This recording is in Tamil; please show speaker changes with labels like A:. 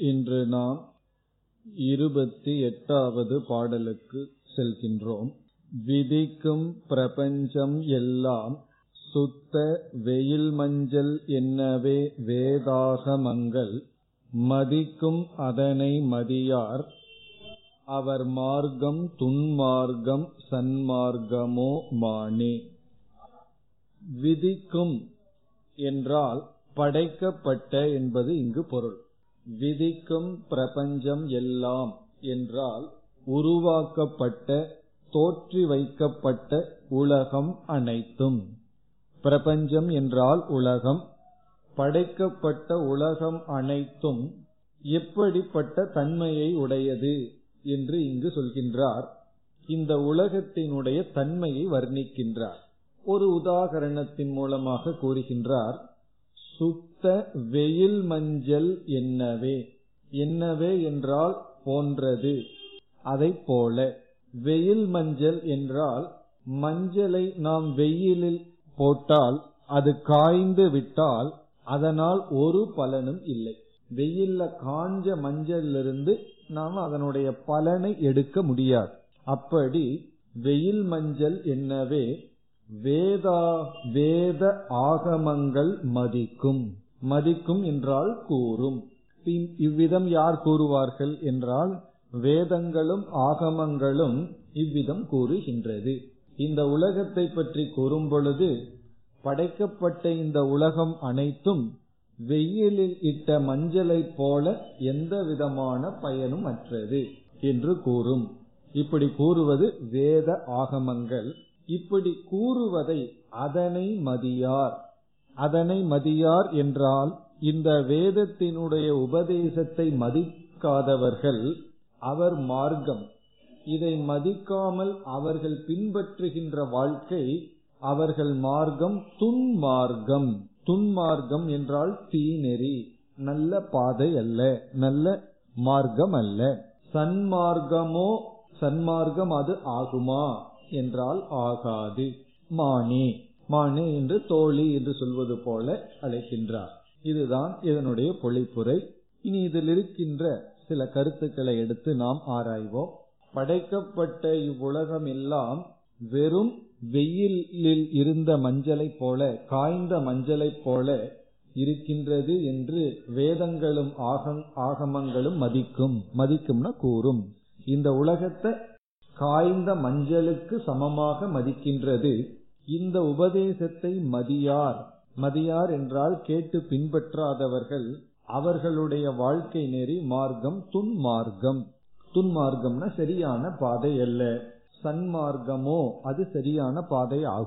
A: இன்று நாம் இருபத்தி எட்டாவது பாடலுக்கு செல்கின்றோம் விதிக்கும் பிரபஞ்சம் எல்லாம் சுத்த வெயில் மஞ்சள் என்னவே வேதாகமங்கள் மதிக்கும் அதனை மதியார் அவர் மார்க்கம் துன்மார்க்கம் சன்மார்க்கமோ மானே விதிக்கும் என்றால் படைக்கப்பட்ட என்பது இங்கு பொருள் விதிக்கும் பிரபஞ்சம் எல்லாம் என்றால் உருவாக்கப்பட்ட தோற்றி வைக்கப்பட்ட உலகம் அனைத்தும் பிரபஞ்சம் என்றால் உலகம் படைக்கப்பட்ட உலகம் அனைத்தும் எப்படிப்பட்ட தன்மையை உடையது என்று இங்கு சொல்கின்றார் இந்த உலகத்தினுடைய தன்மையை வர்ணிக்கின்றார் ஒரு உதாகரணத்தின் மூலமாக கூறுகின்றார் சுத்த வெயில் மஞ்சள் என்னவே என்னவே என்றால் போன்றது அதை போல வெயில் மஞ்சள் என்றால் மஞ்சளை நாம் வெயிலில் போட்டால் அது காய்ந்து விட்டால் அதனால் ஒரு பலனும் இல்லை வெயில்ல காஞ்ச மஞ்சளிலிருந்து நாம் அதனுடைய பலனை எடுக்க முடியாது அப்படி வெயில் மஞ்சள் என்னவே வேதா வேத ஆகமங்கள் மதிக்கும் மதிக்கும் என்றால் கூறும் இவ்விதம் யார் கூறுவார்கள் என்றால் வேதங்களும் ஆகமங்களும் இவ்விதம் கூறுகின்றது இந்த உலகத்தை பற்றி கூறும் பொழுது படைக்கப்பட்ட இந்த உலகம் அனைத்தும் வெயிலில் இட்ட மஞ்சளை போல எந்த விதமான பயனும் அற்றது என்று கூறும் இப்படி கூறுவது வேத ஆகமங்கள் இப்படி கூறுவதை அதனை மதியார் அதனை மதியார் என்றால் இந்த வேதத்தினுடைய உபதேசத்தை மதிக்காதவர்கள் அவர் மார்க்கம் இதை மதிக்காமல் அவர்கள் பின்பற்றுகின்ற வாழ்க்கை அவர்கள் மார்க்கம் துன்மார்க்கம் துன்மார்க்கம் என்றால் தீநெறி நல்ல பாதை அல்ல நல்ல மார்க்கம் அல்ல சன்மார்க்கமோ சன்மார்க்கம் அது ஆகுமா என்றால் ஆகாது மானே மானே என்று தோழி என்று சொல்வது போல அழைக்கின்றார் இதுதான் இதனுடைய பொழிப்புரை இனி இதில் இருக்கின்ற சில கருத்துக்களை எடுத்து நாம் ஆராய்வோம் படைக்கப்பட்ட இவ்வுலகம் எல்லாம் வெறும் வெயிலில் இருந்த மஞ்சளை போல காய்ந்த மஞ்சளை போல இருக்கின்றது என்று வேதங்களும் ஆகமங்களும் மதிக்கும் மதிக்கும்னா கூறும் இந்த உலகத்தை காய்ந்த மஞ்சளுக்கு சமமாக மதிக்கின்றது இந்த உபதேசத்தை மதியார் மதியார் என்றால் கேட்டு பின்பற்றாதவர்கள் அவர்களுடைய வாழ்க்கை நெறி மார்க்கம் துன்மார்க்கம் துன்மார்க்கம்னா சரியான பாதை அல்ல சன்மார்க்கமோ அது சரியான பாதை ஆகும்